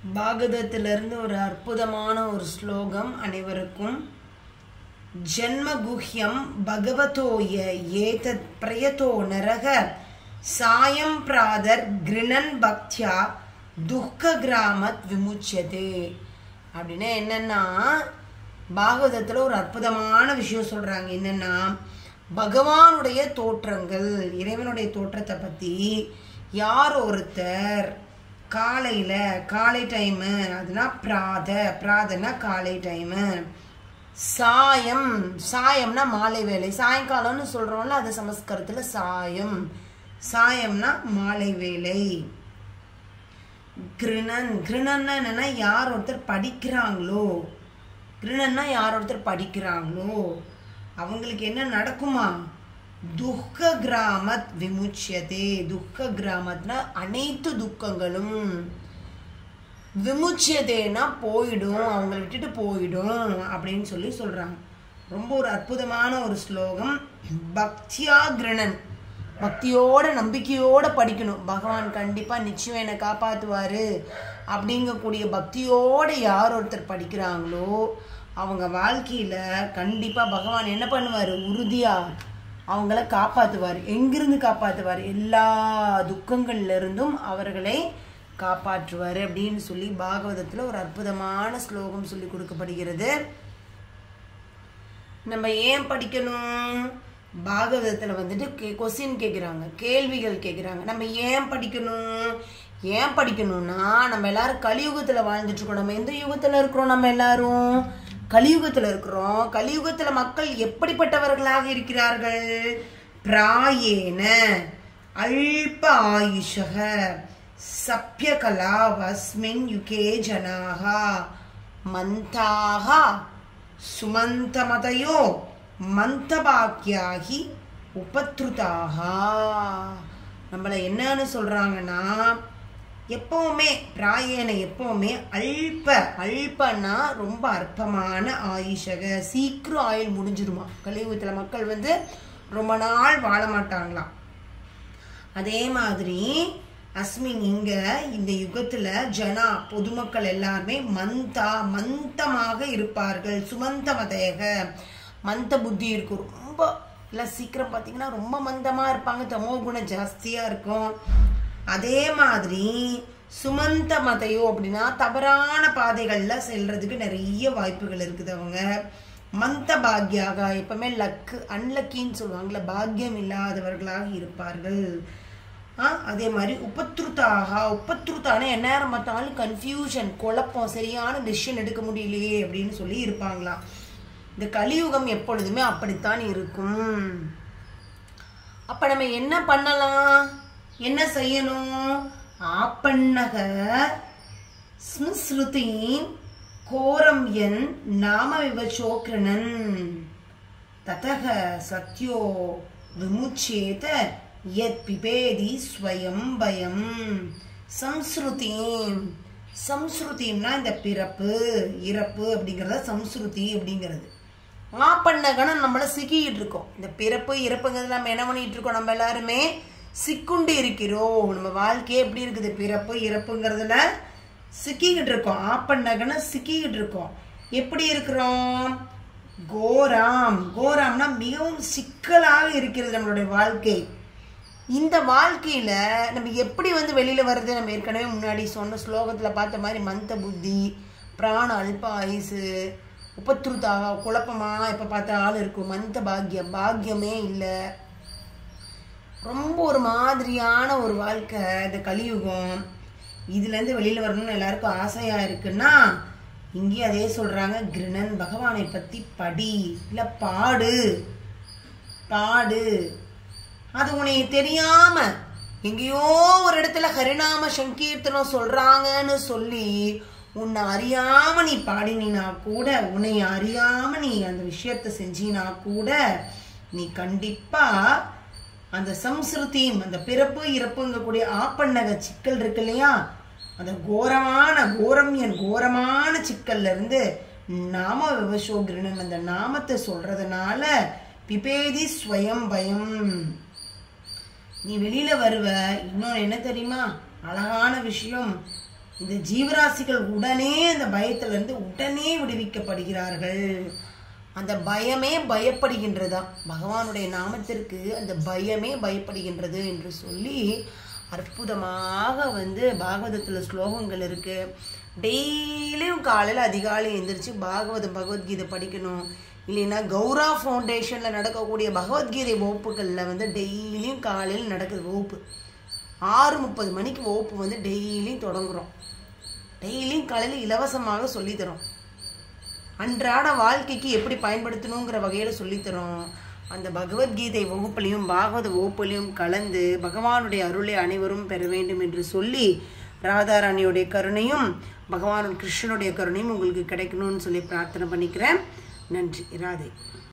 பாகவதத்திலிருந்து ஒரு அற்புதமான ஒரு ஸ்லோகம் அனைவருக்கும் ஜன்மகுஹ்யம் பகவதோய ஏதத் பிரயதோ நரக சாயம் பிராதர் கிருணன் பக்தியா துக்க கிராமத் விமுச்சதே அப்படின்னா என்னன்னா பாகவதத்தில் ஒரு அற்புதமான விஷயம் சொல்றாங்க என்னன்னா பகவானுடைய தோற்றங்கள் இறைவனுடைய தோற்றத்தை பற்றி யார் ஒருத்தர் காலையில் காலை டைமு அதுனா பிராத பிராதனா காலை டைமு சாயம் சாயம்னா மாலை வேலை சாயங்காலம்னு சொல்கிறோம்ல அது சமஸ்கிருதத்தில் சாயம் சாயம்னா மாலை வேலை கிருணன் கிருணன்னா என்னன்னா யார் ஒருத்தர் படிக்கிறாங்களோ கிருணன்னா யார் ஒருத்தர் படிக்கிறாங்களோ அவங்களுக்கு என்ன நடக்குமா துக்க கிராமத் விமுச்சியதே துக்க கிராமத்னா அனைத்து துக்கங்களும் விமுச்சியதேனா போயிடும் அவங்கள விட்டுட்டு போயிடும் அப்படின்னு சொல்லி சொல்றாங்க ரொம்ப ஒரு அற்புதமான ஒரு ஸ்லோகம் பக்தியா கிருணன் பக்தியோட நம்பிக்கையோட படிக்கணும் பகவான் கண்டிப்பா நிச்சயம் என்னை காப்பாத்துவாரு அப்படிங்கக்கூடிய பக்தியோட யார் ஒருத்தர் படிக்கிறாங்களோ அவங்க வாழ்க்கையில கண்டிப்பா பகவான் என்ன பண்ணுவாரு உறுதியா அவங்கள காப்பாத்துவார் எங்கிருந்து காப்பாத்துவார் எல்லா துக்கங்கள்ல இருந்தும் அவர்களை காப்பாற்றுவார் அப்படின்னு சொல்லி பாகவதத்துல ஒரு அற்புதமான ஸ்லோகம் சொல்லி கொடுக்கப்படுகிறது நம்ம ஏன் படிக்கணும் பாகவதத்துல வந்துட்டு கே கொஸ்டின் கேட்குறாங்க கேள்விகள் கேட்குறாங்க நம்ம ஏன் படிக்கணும் ஏன் படிக்கணும்னா நம்ம எல்லாரும் கலியுகத்துல வாழ்ந்துட்டு இருக்கோம் நம்ம எந்த யுகத்துல இருக்கிறோம் நம்ம எல்லாரும் கலியுகத்துல இருக்கிறோம் கலியுகத்துல மக்கள் எப்படிப்பட்டவர்களாக இருக்கிறார்கள் பிராயேன அல்ப ஆயுஷக சப்யகலா வஸ்மின் யுகே ஜனாக மந்தாக சுமந்தமதையோ மந்தபாக்கியாகி உபத்ருதாக நம்மளை என்னன்னு சொல்றாங்கன்னா எப்பவுமே பிராயண எப்பவுமே அல்ப அல்பன்னா ரொம்ப அற்பமான ஆயுஷக சீக்கிரம் ஆயுள் முடிஞ்சிருமா கலியுகத்துல மக்கள் வந்து ரொம்ப நாள் வாழ மாட்டாங்களாம் அதே மாதிரி அஸ்மின் இங்க இந்த யுகத்துல ஜனா பொதுமக்கள் எல்லாருமே மந்தா மந்தமாக இருப்பார்கள் சுமந்த மதேக மந்த புத்தி இருக்கும் ரொம்ப இல்லை சீக்கிரம் பார்த்தீங்கன்னா ரொம்ப மந்தமா இருப்பாங்க தமோ குணம் ஜாஸ்தியா இருக்கும் அதே மாதிரி சுமந்த மதையோ அப்படின்னா தவறான பாதைகள்ல செல்றதுக்கு நிறைய வாய்ப்புகள் இருக்குது அவங்க மந்த பாக்யாக எப்பவுமே லக்கு அன்லக்கின்னு சொல்லுவாங்கல்ல பாக்கியம் இல்லாதவர்களாக இருப்பார்கள் அதே மாதிரி உபத்ருத்தாக உபத்ருத்தான எந்நேரம் பார்த்தாலும் கன்ஃபியூஷன் குழப்பம் சரியான டிசிஷன் எடுக்க முடியலையே அப்படின்னு சொல்லி இருப்பாங்களாம் இந்த கலியுகம் எப்பொழுதுமே அப்படித்தான் இருக்கும் அப்ப நம்ம என்ன பண்ணலாம் என்ன செய்யணும் ஆப்பண்ணக ஸ்மிருதின் கோரம் என் நாம விவச்சோக்ரணன் ததக சத்யோ விமுச்சேத யத் பிபேதி ஸ்வயம் பயம் சம்ஸ்ருதிம் சம்ஸ்ருதிம்னா இந்த பிறப்பு இறப்பு அப்படிங்கிறத சம்ஸ்ருதி அப்படிங்கிறது ஆப்பண்ணகனம் நம்மள சிக்கிட்டு இருக்கோம் இந்த பிறப்பு இறப்புங்கிறது நம்ம என்ன பண்ணிட்டு இருக்கோம் நம்ம எல்லாருமே சிக்குண்டு இருக்கிறோம் நம்ம வாழ்க்கையே எப்படி இருக்குது பிறப்பு இறப்புங்கிறதுல சிக்கிக்கிட்டு இருக்கோம் ஆப்பண்ணகன சிக்கிக்கிட்டு இருக்கோம் எப்படி இருக்கிறோம் கோராம் கோராம்னா மிகவும் சிக்கலாக இருக்கிறது நம்மளுடைய வாழ்க்கை இந்த வாழ்க்கையில நம்ம எப்படி வந்து வெளியில வருது நம்ம ஏற்கனவே முன்னாடி சொன்ன ஸ்லோகத்துல பார்த்த மாதிரி மந்த புத்தி பிராண அல்ப ஆயுசு உபத்ருதாக குழப்பமா எப்ப பார்த்த ஆள் இருக்கும் மந்த பாக்கியம் பாக்கியமே இல்லை ரொம்ப ஒரு மாதிரியான ஒரு வாழ்க்கை இந்த கலியுகம் இதுலேருந்து வெளியில் வரணும்னு எல்லாருக்கும் ஆசையாக இருக்குன்னா இங்கேயும் அதே சொல்கிறாங்க கிருணன் பகவானை பற்றி படி இல்லை பாடு பாடு அது உனக்கு தெரியாம எங்கேயோ ஒரு இடத்துல ஹரிநாம சங்கீர்த்தனம் சொல்றாங்கன்னு சொல்லி உன்னை அறியாம நீ பாடினா கூட உன்னை அறியாம நீ அந்த விஷயத்த செஞ்சினா கூட நீ கண்டிப்பா அந்த சம்ஸ்ருதியும் அந்த பிறப்பு இறப்புங்கக்கூடிய ஆப்பண்ணக சிக்கல் இருக்கு இல்லையா அந்த கோரமான கோரம்யன் கோரமான சிக்கல்ல இருந்து நாம விவசோகிரனன் அந்த நாமத்தை சொல்றதுனால பிபேதி ஸ்வயம் பயம் நீ வெளியில வருவ இன்னொன்று என்ன தெரியுமா அழகான விஷயம் இந்த ஜீவராசிகள் உடனே அந்த பயத்திலிருந்து உடனே விடுவிக்கப்படுகிறார்கள் அந்த பயமே பயப்படுகின்றதா பகவானுடைய நாமத்திற்கு அந்த பயமே பயப்படுகின்றது என்று சொல்லி அற்புதமாக வந்து பாகவதத்தில் ஸ்லோகங்கள் இருக்கு டெய்லியும் காலையில் அதிகாலை எந்திரிச்சு பாகவதம் பகவத்கீதை படிக்கணும் இல்லைன்னா கௌரா ஃபவுண்டேஷனில் நடக்கக்கூடிய பகவத்கீதை வகுப்புகளில் வந்து டெய்லியும் காலையில் நடக்குது வகுப்பு ஆறு முப்பது மணிக்கு வகுப்பு வந்து டெய்லியும் தொடங்குறோம் டெய்லியும் காலையில் இலவசமாக சொல்லித்தரோம் அன்றாட வாழ்க்கைக்கு எப்படி பயன்படுத்தணுங்கிற வகையில் சொல்லித்தரோம் அந்த பகவத்கீதை வகுப்புலையும் பாகவத வகுப்புலையும் கலந்து பகவானுடைய அருளை அனைவரும் பெற வேண்டும் என்று சொல்லி ராதாராணியுடைய கருணையும் பகவான் கிருஷ்ணனுடைய கருணையும் உங்களுக்கு கிடைக்கணும்னு சொல்லி பிரார்த்தனை பண்ணிக்கிறேன் நன்றி ராதே